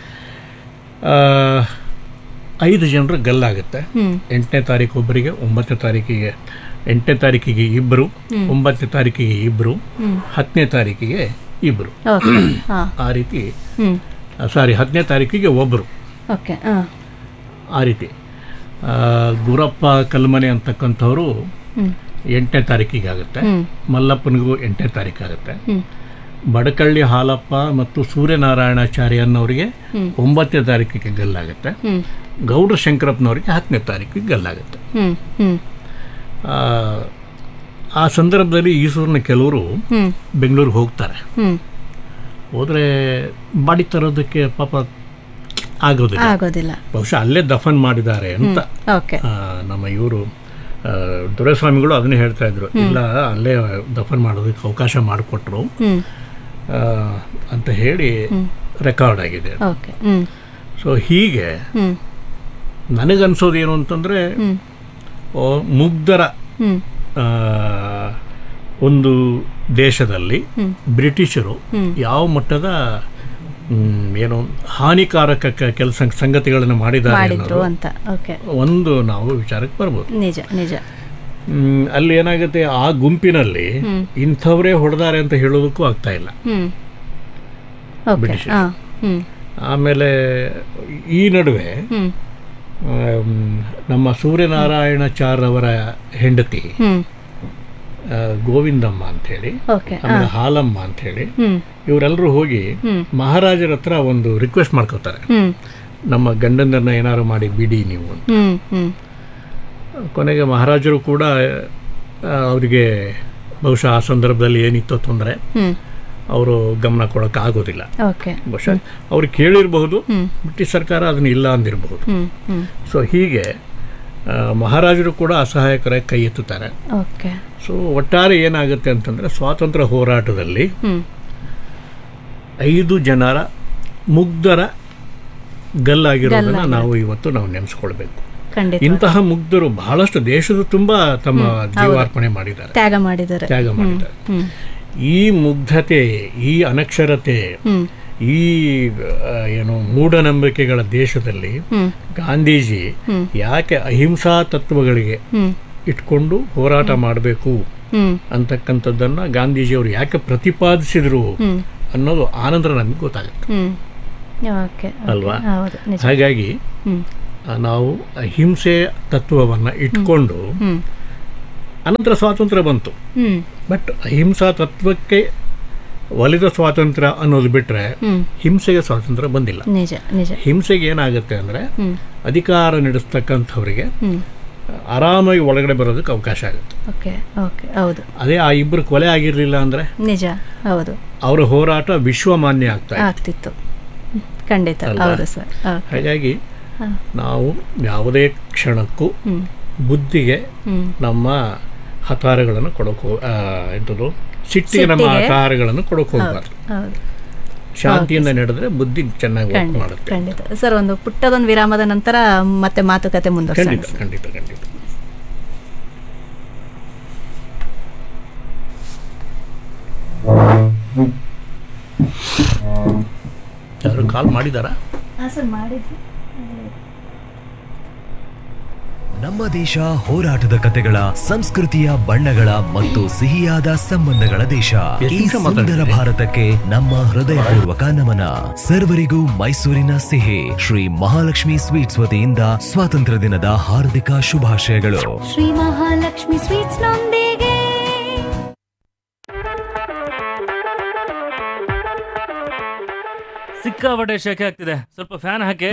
Speaker 1: ಆ, ಐದು ಜನರು ಗಲ್ಲಾಗುತ್ತೆ
Speaker 2: ಹ್ಮ್
Speaker 1: ಎಂಟನೇ ತಾರೀಕು ಒಬ್ಬರಿಗೆ ಒಂಬತ್ತನೇ ತಾರೀಕಿಗೆ ಎಂಟನೇ ತಾರೀಕಿಗೆ ಇಬ್ಬರು ಒಂಬತ್ತನೇ ತಾರೀಕಿಗೆ ಇಬ್ಬರು
Speaker 2: ಹ್ಮ್
Speaker 1: ಹತ್ತನೇ ತಾರೀಕಿಗೆ ಇಬ್ಬರು
Speaker 2: ಓಕೆ ಹಾ
Speaker 1: ಆ ರೀತಿ
Speaker 2: ಹ್ಮ್
Speaker 1: ಸಾರಿ ಹತ್ತನೇ ತಾರೀಕಿಗೆ ಒಬ್ಬರು
Speaker 2: ಓಕೆ ಹಾ
Speaker 1: ಆ ರೀತಿ ಆ, ಗುರಪ್ಪ ಕಲ್ಮನೆ ಅಂತಕ್ಕಂಥವ್ರು
Speaker 2: ಹ್ಮ್
Speaker 1: ಎಂಟನೇ ತಾರೀಕಿಗೆ ಆಗುತ್ತೆ
Speaker 2: ಹ್ಮ್
Speaker 1: ಮಲ್ಲಪ್ಪನಿಗೂ ಎಂಟನೇ ತಾರೀಕು ಆಗುತ್ತೆ
Speaker 2: ಹ್ಮ್
Speaker 1: ಬಡಕಳ್ಳಿ ಹಾಲಪ್ಪ ಮತ್ತು ಸೂರ್ಯನಾರಾಯಣಾಚಾರ್ಯ ಅನ್ನೋರಿಗೆ
Speaker 2: ಹ್ಮ್.
Speaker 1: ಒಂಬತ್ತನೇ ತಾರೀಕಿಗೆ ಗಲ್ಲಾಗುತ್ತೆ
Speaker 2: ಹ್ಮ್
Speaker 1: ಗೌಡ್ರ ಶಂಕರಪ್ಪನವರಿಗೆ ಹತ್ತನೇ ತಾರೀಕಿಗೆ ಗಲ್ಲಾಗುತ್ತೆ
Speaker 2: ಹ್ಮ್ ಹ್ಮ್
Speaker 1: ಆ, ಆ ಸಂದರ್ಭದಲ್ಲಿ ಈಸೂರಿನ ಕೆಲವರು
Speaker 2: ಹ್ಮ್
Speaker 1: ಬೆಂಗಳೂರಿಗೆ ಹೋಗ್ತಾರೆ
Speaker 2: ಹ್ಮ್
Speaker 1: ಹೋದರೆ ಬಾಡಿ ತರೋದಕ್ಕೆ ಪಾಪ ಆಗೋದಿಲ್ಲ
Speaker 2: ಆಗೋದಿಲ್ಲ
Speaker 1: ಬಹುಶಃ ಅಲ್ಲೇ ದಫನ್ ಮಾಡಿದ್ದಾರೆ ಅಂತ
Speaker 2: ಓಕೆ
Speaker 1: ಆ, ನಮ್ಮ ಇವರು ದೊರೆಸ್ವಾಮಿಗಳು ಅದನ್ನೇ ಹೇಳ್ತಾ ಇದ್ರು ಇಲ್ಲ ಅಲ್ಲೇ ದಫನ್ ಮಾಡೋದಕ್ಕೆ ಅವಕಾಶ ಮಾಡಿಕೊಟ್ರು
Speaker 2: ಹ್ಮ್
Speaker 1: ಆ, ಅಂತ ಹೇಳಿ ರೆಕಾರ್ಡ್ ಆಗಿದೆ
Speaker 2: ಓಕೆ ಹ್ಮ್
Speaker 1: ಸೊ ಹೀಗೆ
Speaker 2: ಹ್ಮ್
Speaker 1: ನನಗನ್ಸೋದು ಏನು ಅಂತಂದರೆ
Speaker 2: ಹ್ಮ್
Speaker 1: ಮುಗ್ಧರ
Speaker 2: ಹ್ಮ್
Speaker 1: ಆ, ಒಂದು ದೇಶದಲ್ಲಿ
Speaker 2: ಹ್ಮ್.
Speaker 1: ಬ್ರಿಟಿಷರು
Speaker 2: ಹ್ಮ್.
Speaker 1: ಯಾವ ಮಟ್ಟದ ಮ್, ಏನು ಹಾನಿಕಾರಕ ಕೆಲಸ ಸಂಗತಿಗಳನ್ನು ಮಾಡಿದ್ದಾರೆ
Speaker 2: ಮಾಡಿದ್ರು
Speaker 1: ಅನ್ನೋದು
Speaker 2: ಅಂತ ಓಕೆ
Speaker 1: ಒಂದು ನಾವು ವಿಚಾರಕ್ಕೆ ಬರ್ಬೋದು
Speaker 2: ನಿಜ ನಿಜ
Speaker 1: ಮ್, ಅಲ್ಲಿ ಏನಾಗುತ್ತೆ ಆ ಗುಂಪಿನಲ್ಲಿ
Speaker 2: ಹ್ಮ್.
Speaker 1: ಇಂಥವರೇ ಹೊಡೆದಾರೆ ಅಂತ ಹೇಳೋದಕ್ಕೂ ಆಗ್ತಾ ಇಲ್ಲ
Speaker 2: ಹ್ಮ್ ಓಕೆ
Speaker 1: ಬ್ರಿಟಿಷರು.
Speaker 2: ಹಾ ಹ್ಮ್
Speaker 1: ಆಮೇಲೆ ಈ ನಡುವೆ
Speaker 2: ಹ್ಮ್
Speaker 1: ಆಮ್, ನಮ್ಮ ಸೂರ್ಯನಾರಾಯಣಚಾರ್ ಅವರ ಹೆಂಡತಿ
Speaker 2: ಹ್ಮ್
Speaker 1: ಆ, ಗೋವಿಂದಮ್ಮ ಅಂಥೇಳಿ
Speaker 2: ಓಕೆ
Speaker 1: ಆಮೇಲೆ ಹಾಲಮ್ಮ ಅಂಥೇಳಿ
Speaker 2: ಹ್ಮ್
Speaker 1: ಇವರೆಲ್ಲರೂ ಹೋಗಿ
Speaker 2: ಹ್ಮ್.
Speaker 1: ಮಹಾರಾಜರ ಹತ್ರ ಒಂದು ರಿಕ್ವೆಸ್ಟ್ ಮಾಡ್ಕೋತಾರೆ
Speaker 2: ಹ್ಮ್
Speaker 1: ನಮ್ಮ ಗಂಡಂದರನ್ನ ಏನಾದ್ರು ಮಾಡಿ ಬಿಡಿ ನೀವು ಅಂತ
Speaker 2: ಹ್ಮ್ ಹ್ಮ್
Speaker 1: ಕೊನೆಗೆ ಮಹಾರಾಜರು ಕೂಡ ಆ, ಅವರಿಗೆ ಬಹುಶಃ ಆ ಸಂದರ್ಭದಲ್ಲಿ ಏನಿತ್ತೋ ತೊಂದರೆ
Speaker 2: ಹ್ಮ್
Speaker 1: ಅವರು ಗಮನ ಕೊಡೋಕೆ ಆಗೋದಿಲ್ಲ
Speaker 2: ಓಕೆ
Speaker 1: ಬಹುಶಃ ಅವ್ರು ಕೇಳಿರಬಹುದು
Speaker 2: ಹ್ಮ್
Speaker 1: ಬ್ರಿಟಿಷ್ ಸರ್ಕಾರ ಅದನ್ನ ಇಲ್ಲ ಅಂದಿರಬಹುದು
Speaker 2: ಹ್ಮ್ ಹ್ಮ್
Speaker 1: ಸೊ ಹೀಗೆ ಆ, ಮಹಾರಾಜರು ಕೂಡ ಅಸಹಾಯಕರಾಗಿ ಕೈ ಎತ್ತುತ್ತಾರೆ
Speaker 2: ಓಕೆ
Speaker 1: ಸೊ ಒಟ್ಟಾರೆ ಏನಾಗುತ್ತೆ ಅಂತಂದರೆ ಸ್ವಾತಂತ್ರ್ಯ ಹೋರಾಟದಲ್ಲಿ
Speaker 2: ಹ್ಮ್
Speaker 1: ಐದು ಜನರ ಮುಗ್ಧರ ಗಲ್ಲಾಗಿರೋದನ್ನ
Speaker 2: ಗಲ್ಲಾಗಿರೋದು.
Speaker 1: ನಾವು ಇವತ್ತು ನಾವು ನೆನೆಸ್ಕೊಳ್ಬೇಕು
Speaker 2: ಖಂಡಿತ
Speaker 1: ಇಂತಹ ಮುಗ್ಧರು ಬಹಳಷ್ಟು ದೇಶದ ತುಂಬಾ ತಮ್ಮ ಜೀವಾರ್ಪಣೆ ಮಾಡಿದ್ದಾರೆ
Speaker 2: ತ್ಯಾಗ ಮಾಡಿದ್ದಾರೆ
Speaker 1: ತ್ಯಾಗ ಮಾಡಿದ್ದಾರೆ
Speaker 2: ಹ್ಮ್
Speaker 1: ಈ ಮುಗ್ಧತೆ ಈ ಅನಕ್ಷರತೆ
Speaker 2: ಹ್ಮ್
Speaker 1: ಈ ಆ, ಏನು ಮೂಢನಂಬಿಕೆಗಳ ದೇಶದಲ್ಲಿ
Speaker 2: ಹ್ಮ್
Speaker 1: ಗಾಂಧೀಜಿ
Speaker 2: ಹ್ಮ್.
Speaker 1: ಯಾಕೆ ಅಹಿಂಸಾ ತತ್ವಗಳಿಗೆ
Speaker 2: ಹ್ಮ್
Speaker 1: ಇಟ್ಕೊಂಡು ಹೋರಾಟ ಮಾಡಬೇಕು
Speaker 2: ಹ್ಮ್
Speaker 1: ಅಂತಕ್ಕಂಥದ್ದನ್ನ ಗಾಂಧೀಜಿಯವರು ಯಾಕೆ ಪ್ರತಿಪಾದಿಸಿದ್ರು
Speaker 2: ಹ್ಮ್
Speaker 1: ಅನ್ನೋದು ಆನಂತರ ನಮಗೆ ಗೊತ್ತಾಗುತ್ತೆ
Speaker 2: ಹ್ಮ್ ಓಕೆ
Speaker 1: ಅಲ್ವಾ?
Speaker 2: ಹೌದು ನಿಜ
Speaker 1: ಹಾಗಾಗಿ
Speaker 2: ಹ್ಮ್
Speaker 1: ಆ, ನಾವು ಅಹಿಂಸೆ ತತ್ವವನ್ನು ಇಟ್ಕೊಂಡು
Speaker 2: ಹ್ಮ್
Speaker 1: ಅನಂತರ ಸ್ವಾತಂತ್ರ್ಯ ಬಂತು
Speaker 2: ಹ್ಮ್
Speaker 1: ಬಟ್ ಅಹಿಂಸಾ ತತ್ವಕ್ಕೆ ಒಲಿದ ಸ್ವಾತಂತ್ರ್ಯ ಅನ್ನೋದು ಬಿಟ್ಟರೆ
Speaker 2: ಹ್ಮ್
Speaker 1: ಹಿಂಸೆಗೆ ಸ್ವಾತಂತ್ರ್ಯ ಬಂದಿಲ್ಲ
Speaker 2: ನಿಜ ನಿಜ
Speaker 1: ಹಿಂಸೆಗೆ ಏನಾಗುತ್ತೆ ಅಂದರೆ
Speaker 2: ಹ್ಮ್
Speaker 1: ಅಧಿಕಾರ ನಡೆಸ್ತಕ್ಕಂಥವ್ರಿಗೆ
Speaker 2: ಹ್ಮ್
Speaker 1: ಆರಾಮಾಗಿ ಒಳಗಡೆ ಬರೋದಕ್ಕೆ ಅವಕಾಶ ಆಗುತ್ತೆ
Speaker 2: ಓಕೆ ಓಕೆ ಹೌದು
Speaker 1: ಅದೇ ಆ ಇಬ್ಬರು ಕೊಲೆ ಆಗಿರಲಿಲ್ಲ ಅಂದರೆ
Speaker 2: ನಿಜ ಹೌದು
Speaker 1: ಅವರ ಹೋರಾಟ ವಿಶ್ವಮಾನ್ಯ ಆಗ್ತಾ ಇತ್ತು.
Speaker 2: ಆಗ್ತಿತ್ತು ಹ್ಮ್. ಖಂಡಿತ
Speaker 1: ಅಲ್ವಾ?
Speaker 2: ಹೌದು ಸರ್
Speaker 1: ಹಾಗಾಗಿ
Speaker 2: ಹಾ.
Speaker 1: ನಾವು ಯಾವುದೇ ಕ್ಷಣಕ್ಕೂ
Speaker 2: ಹ್ಮ್
Speaker 1: ಬುದ್ಧಿಗೆ
Speaker 2: ಹ್ಮ್
Speaker 1: ನಮ್ಮ ಹತಾರಗಳನ್ನು ಕೊಡೋಕೆ ಹೋ- ಆ, ಎಂಥದ್ದು ಸಿಟ್ಟಿಗೆ ನಮ್ಮ
Speaker 2: ಸಿಟ್ಟಿಗೆ?
Speaker 1: ಹತಾರಗಳನ್ನು ಕೊಡೋಕೆ ಹೋಗ್ಬಾರ್ದು
Speaker 2: ಹೌದು
Speaker 1: ಶಾಂತಿಯಿಂದ ನಡೆದ್ರೆ ಬುದ್ಧಿ ಚೆನ್ನಾಗಿ ವರ್ಕ್
Speaker 2: ಖಂಡಿತ
Speaker 1: ಮಾಡುತ್ತೆ
Speaker 2: ಖಂಡಿತ ಸರ್ ಒಂದು ಪುಟ್ಟದೊಂದು ವಿರಾಮದ ನಂತರ ಮತ್ತೆ ಮಾತುಕತೆ ಮುಂದುವರ್ಸೋಣ
Speaker 1: ಖಂಡಿತ ಖಂಡಿತ ಖಂಡಿತ ಯಾರು ಕಾಲ್ ಮಾಡಿದಾರಾ
Speaker 2: ಸರ್ ಮಾಡಿದ್ವಿ
Speaker 3: ನಮ್ಮ ದೇಶ ಹೋರಾಟದ ಕತೆಗಳ ಸಂಸ್ಕೃತಿಯ ಬಣ್ಣಗಳ ಮತ್ತು ಸಿಹಿಯಾದ ಸಂಬಂಧಗಳ ದೇಶ
Speaker 1: ಎಷ್ಟು
Speaker 3: ಈ
Speaker 1: ನಿಮಿಷ
Speaker 3: ಸುಂದರ
Speaker 1: ಮಾತಾಡ್ತೀರಿ?
Speaker 3: ಭಾರತಕ್ಕೆ ನಮ್ಮ ಹೃದಯಪೂರ್ವಕ ನಮನ ಸರ್ವರಿಗೂ ಮೈಸೂರಿನ ಸಿಹಿ ಶ್ರೀ ಮಹಾಲಕ್ಷ್ಮಿ ಸ್ವೀಟ್ಸ್ ವತಿಯಿಂದ ಸ್ವಾತಂತ್ರ್ಯ ದಿನದ ಹಾರ್ದಿಕ ಶುಭಾಶಯಗಳು
Speaker 4: ಶ್ರೀ ಮಹಾಲಕ್ಷ್ಮಿ ಸ್ವೀಟ್ಸ್ ನೊಂದಿಗೆ
Speaker 5: ಸಿಕ್ಕಾಪಟ್ಟೆ ಶೆಕೆ ಆಗ್ತಿದೆ ಸ್ವಲ್ಪ ಫ್ಯಾನ್ ಹಾಕಿ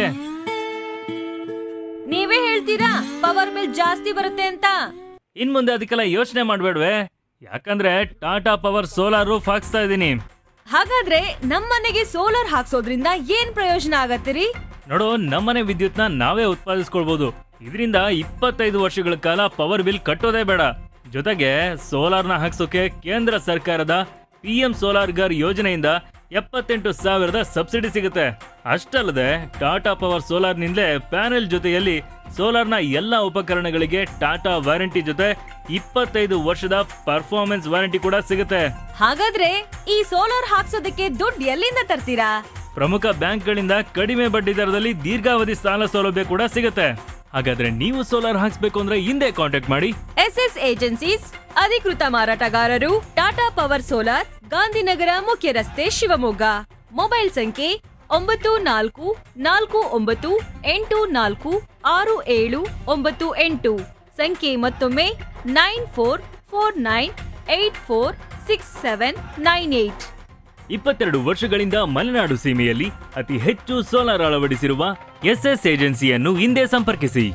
Speaker 6: ನೀವೇ ಹೇಳ್ತೀರಾ ಪವರ್ ಬಿಲ್ ಜಾಸ್ತಿ ಬರುತ್ತೆ ಅಂತ
Speaker 5: ಇನ್ ಮುಂದೆ ಅದಕ್ಕೆಲ್ಲ ಯೋಚನೆ ಮಾಡ್ಬೇಡ್ವೆ ಯಾಕಂದ್ರೆ ಟಾಟಾ ಪವರ್ ಸೋಲಾರ್ ರೂಫ್ ಹಾಕ್ಸ್ತಾ ಇದೀನಿ
Speaker 6: ಹಾಗಾದ್ರೆ ನಮ್ಮನೆಗೆ ಸೋಲಾರ್ ಹಾಕ್ಸೋದ್ರಿಂದ ಏನ್ ಪ್ರಯೋಜನ ಆಗತ್ತಿರಿ
Speaker 5: ನೋಡು ನಮ್ಮನೆ ವಿದ್ಯುತ್ನ ನಾವೇ ಉತ್ಪಾದಿಸ್ಕೊಳ್ಬಹುದು ಇದರಿಂದ ಇಪ್ಪತ್ತೈದು ವರ್ಷಗಳ ಕಾಲ ಪವರ್ ಬಿಲ್ ಕಟ್ಟೋದೇ ಬೇಡ ಜೊತೆಗೆ ಸೋಲಾರ್ನ ಹಾಕ್ಸೋಕೆ ಕೇಂದ್ರ ಸರ್ಕಾರದ ಪಿ ಎಂ ಸೋಲಾರ್ ಗರ್ ಯೋಜನೆಯಿಂದ ಎಪ್ಪತ್ತೆಂಟು ಸಾವಿರದ ಸಬ್ಸಿಡಿ ಸಿಗುತ್ತೆ ಅಷ್ಟಲ್ಲದೆ ಟಾಟಾ ಪವರ್ ಸೋಲಾರ್ನಿಂದಲೇ ಪ್ಯಾನೆಲ್ ಜೊತೆಯಲ್ಲಿ ಸೋಲಾರ್ನ ಎಲ್ಲ ಉಪಕರಣಗಳಿಗೆ ಟಾಟಾ ವಾರಂಟಿ ಜೊತೆ ಇಪ್ಪತ್ತೈದು ವರ್ಷದ ಪರ್ಫಾರ್ಮೆನ್ಸ್ ವಾರಂಟಿ ಕೂಡ ಸಿಗುತ್ತೆ
Speaker 6: ಹಾಗಾದ್ರೆ ಈ ಸೋಲಾರ್ ಹಾಕ್ಸೋದಕ್ಕೆ ದುಡ್ಡು ಎಲ್ಲಿಂದ ತರ್ತೀರಾ
Speaker 5: ಪ್ರಮುಖ ಬ್ಯಾಂಕ್ಗಳಿಂದ ಕಡಿಮೆ ಬಡ್ಡಿ ದರದಲ್ಲಿ ದೀರ್ಘಾವಧಿ ಸಾಲ ಸೌಲಭ್ಯ ಕೂಡ ಸಿಗುತ್ತೆ ಹಾಗಾದ್ರೆ ನೀವು ಸೋಲಾರ್ ಹಾಕ್ಸ್ಬೇಕು ಅಂದ್ರೆ ಹಿಂದೆ ಕಾಂಟ್ಯಾಕ್ಟ್ ಮಾಡಿ
Speaker 6: ಎಸ್ ಎಸ್ ಏಜೆನ್ಸೀಸ್ ಅಧಿಕೃತ ಮಾರಾಟಗಾರರು ಟಾಟಾ ಪವರ್ ಸೋಲಾರ್ ಗಾಂಧಿನಗರ ಮುಖ್ಯ ರಸ್ತೆ ಶಿವಮೊಗ್ಗ ಮೊಬೈಲ್ ಸಂಖ್ಯೆ ಒಂಬತ್ತು ನಾಲ್ಕು ನಾಲ್ಕು ಒಂಬತ್ತು ಎಂಟು ನಾಲ್ಕು ಆರು ಏಳು ಒಂಬತ್ತು ಎಂಟು ಸಂಖ್ಯೆ ಮತ್ತೊಮ್ಮೆ nine four four nine eight four six seven nine eight
Speaker 5: ಇಪ್ಪತ್ತೆರಡು ವರ್ಷಗಳಿಂದ ಮಲೆನಾಡು ಸೀಮೆಯಲ್ಲಿ ಅತಿ ಹೆಚ್ಚು ಸೋಲಾರ್ ಅಳವಡಿಸಿರುವ ಎಸ್ಎಸ್ ಏಜೆನ್ಸಿಯನ್ನು ಹಿಂದೆ ಸಂಪರ್ಕಿಸಿ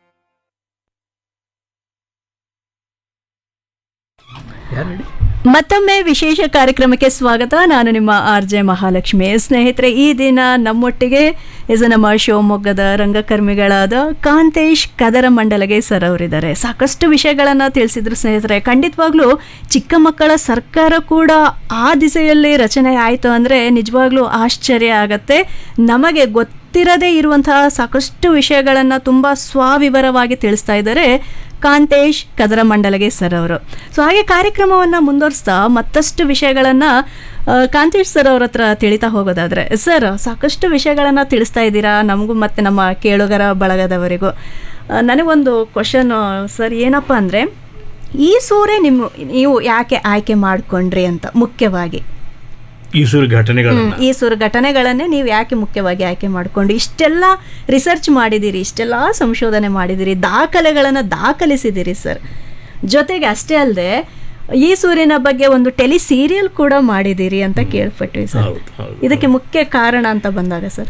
Speaker 1: ಯಾರು ಹೇಳಿ
Speaker 2: ಮತ್ತೊಮ್ಮೆ ವಿಶೇಷ ಕಾರ್ಯಕ್ರಮಕ್ಕೆ ಸ್ವಾಗತ ನಾನು ನಿಮ್ಮ ಆರ್ ಜೆ ಮಹಾಲಕ್ಷ್ಮಿ ಸ್ನೇಹಿತರೆ ಈ ದಿನ ನಮ್ಮೊಟ್ಟಿಗೆ ಇದು ನಮ್ಮ ಶಿವಮೊಗ್ಗದ ರಂಗಕರ್ಮಿಗಳಾದ ಕಾಂತೇಶ್ ಕದರ ಮಂಡಲಗೆ ಸರ್ ಅವರಿದ್ದಾರೆ ಸಾಕಷ್ಟು ವಿಷಯಗಳನ್ನು ತಿಳಿಸಿದ್ರು ಸ್ನೇಹಿತರೆ ಖಂಡಿತವಾಗ್ಲೂ ಚಿಕ್ಕ ಮಕ್ಕಳ ಸರ್ಕಾರ ಕೂಡ ಆ ದಿಸೆಯಲ್ಲಿ ರಚನೆ ಆಯಿತು ಅಂದರೆ ನಿಜವಾಗ್ಲೂ ಆಶ್ಚರ್ಯ ಆಗತ್ತೆ ನಮಗೆ ಗೊತ್ತಿರದೇ ಇರುವಂತಹ ಸಾಕಷ್ಟು ವಿಷಯಗಳನ್ನು ತುಂಬ ಸ್ವಾವಿವರವಾಗಿ ತಿಳಿಸ್ತಾ ಇದ್ದಾರೆ ಕಾಂತೇಶ್ ಕದರ ಮಂಡಲಗೆ ಸರ್ ಅವರು ಸೊ ಹಾಗೆ ಕಾರ್ಯಕ್ರಮವನ್ನು ಮುಂದುವರಿಸ್ತಾ ಮತ್ತಷ್ಟು ವಿಷಯಗಳನ್ನು ಕಾಂತೇಶ್ ಸರ್ ಅವ್ರ ಹತ್ರ ತಿಳಿತಾ ಹೋಗೋದಾದ್ರೆ ಸರ್ ಸಾಕಷ್ಟು ವಿಷಯಗಳನ್ನು ತಿಳಿಸ್ತಾ ಇದ್ದೀರಾ ನಮಗೂ ಮತ್ತು ನಮ್ಮ ಕೇಳುಗರ ಬಳಗದವರಿಗೂ ಆ, ನನಗೊಂದು ಕ್ವಶನ್ ಸರ್ ಏನಪ್ಪ ಅಂದರೆ ಈ ಸೂರೆ ನಿಮ್ಮ ನೀವು ಯಾಕೆ ಆಯ್ಕೆ ಮಾಡಿಕೊಂಡ್ರಿ ಅಂತ ಮುಖ್ಯವಾಗಿ
Speaker 1: ಈಸೂರು ಘಟನೆಗಳನ್ನ
Speaker 2: ಈ ಸುರ ಘಟನೆಗಳನ್ನೇ ನೀವು ಯಾಕೆ ಮುಖ್ಯವಾಗಿ ಆಯ್ಕೆ ಮಾಡಿಕೊಂಡು ಇಷ್ಟೆಲ್ಲ ರಿಸರ್ಚ್ ಮಾಡಿದ್ದೀರಿ ಇಷ್ಟೆಲ್ಲ ಸಂಶೋಧನೆ ಮಾಡಿದ್ದೀರಿ ದಾಖಲೆಗಳನ್ನು ದಾಖಲಿಸಿದ್ದೀರಿ ಸರ್ ಜೊತೆಗೆ ಅಷ್ಟೇ ಅಲ್ಲದೆ ಈ ಸೂರ್ಯನ ಬಗ್ಗೆ ಒಂದು ಟೆಲಿ ಸೀರಿಯಲ್ ಕೂಡ ಮಾಡಿದ್ದೀರಿ ಅಂತ ಕೇಳ್ಪಟ್ವಿ ಸರ್
Speaker 1: ಹೌದು ಹೌದು
Speaker 2: ಇದಕ್ಕೆ ಮುಖ್ಯ ಕಾರಣ ಅಂತ ಬಂದಾಗ ಸರ್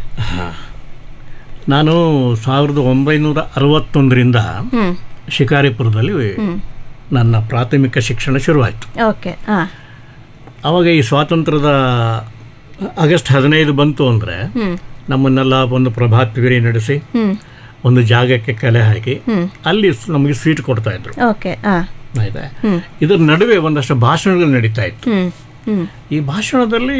Speaker 1: ನಾನು ಸಾವಿರದ ಒಂಬೈನೂರ ಅರವತ್ತೊಂದರಿಂದ
Speaker 2: ಹ್ಞೂ
Speaker 1: ಶಿಕಾರಿಪುರದಲ್ಲಿ ನನ್ನ ಪ್ರಾಥಮಿಕ ಶಿಕ್ಷಣ ಶುರುವಾಯಿತು
Speaker 2: ಓಕೆ ಹಾಂ
Speaker 1: ಆವಾಗ ಈ ಸ್ವಾತಂತ್ರ್ಯದ ಆಗಸ್ಟ್ ಹದಿನೈದು ಬಂತು ಅಂದರೆ
Speaker 2: ಹ್ಞೂ
Speaker 1: ನಮ್ಮನ್ನೆಲ್ಲ ಒಂದು ಪ್ರಭಾತ್ ಫೇರಿ ನಡೆಸಿ
Speaker 2: ಹ್ಞೂ
Speaker 1: ಒಂದು ಜಾಗಕ್ಕೆ ಕಲೆ ಹಾಕಿ ಅಲ್ಲಿ ಸ್- ನಮಗೆ ಸ್ವೀಟ್ ಕೊಡ್ತಾ ಇದ್ರು
Speaker 2: ಓಕೆ ಹಾಂ
Speaker 1: ಆಯ್ತಾ ಇದರ ನಡುವೆ ಒಂದಷ್ಟು ಭಾಷಣಗಳು ನಡೀತಾ ಇತ್ತು
Speaker 2: ಹ್ಞೂ ಹ್ಞೂ
Speaker 1: ಈ ಭಾಷಣದಲ್ಲಿ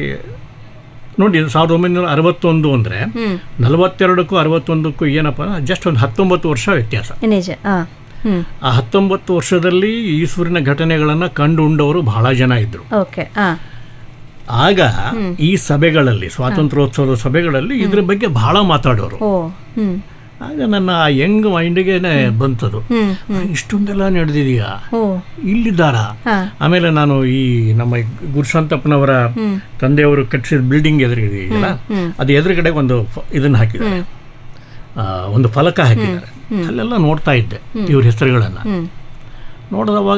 Speaker 1: ನೋಡಿ ಸಾವಿರದ ಒಂಬೈನೂರ ಅರವತ್ತೊಂದು ಅಂದರೆ ನಲವತ್ತೆರಡಕ್ಕೂ ಅರವತ್ತೊಂದಕ್ಕೂ ಏನಪ್ಪ ಜಸ್ಟ್ ಒಂದು ಹತ್ತೊಂಬತ್ತು ವರ್ಷ ವ್ಯತ್ಯಾಸ
Speaker 2: ನಿಜ ಹಾಂ ಹ್ಞೂ
Speaker 1: ಆ ಹತ್ತೊಂಬತ್ತು ವರ್ಷದಲ್ಲಿ ಈಶ್ವರಿನ ಘಟನೆಗಳನ್ನು ಕಂಡು ಉಂಡವರು ಬಹಳ ಜನ ಇದ್ದರು
Speaker 2: ಓಕೆ ಹಾಂ
Speaker 1: ಆಗ ಈ ಸಭೆಗಳಲ್ಲಿ ಸ್ವಾತಂತ್ರ್ಯೋತ್ಸವದ ಸಭೆಗಳಲ್ಲಿ ಇದ್ರ ಬಗ್ಗೆ ಬಹಳ ಮಾತಾಡೋರು
Speaker 2: ಓ ಹ್ಞೂ
Speaker 1: ಆಗ ನನ್ನ ಆ ಯಂಗ್ ಮೈಂಡಿಗೆನೆ ಬಂತದು ಇಷ್ಟೊಂದೆಲ್ಲ ನಡೆದಿದೆಯಾ
Speaker 2: ಓ
Speaker 1: ಇಲ್ಲಿದ್ದಾರಾ
Speaker 2: ಹಾಂ
Speaker 1: ಆಮೇಲೆ ನಾನು ಈ ನಮ್ಮ ಗುರುಶಾಂತಪ್ಪನವರ ತಂದೆಯವರು ಕಟ್ಟಿಸಿದ ಬಿಲ್ಡಿಂಗ್ ಎದುರಿದೆಯಲ್ಲ ಅದು ಎದುರುಗಡೆ ಒಂದು ಫ- ಇದನ್ನ ಹಾಕಿದ್ದಾರೆ ಆ, ಒಂದು ಫಲಕ ಹಾಕಿದ್ದಾರೆ ಅಲ್ಲೆಲ್ಲ ನೋಡ್ತಾ ಇದ್ದೆ ಇವ್ರ ಹೆಸರುಗಳನ್ನ ನೋಡಿದವಾಗ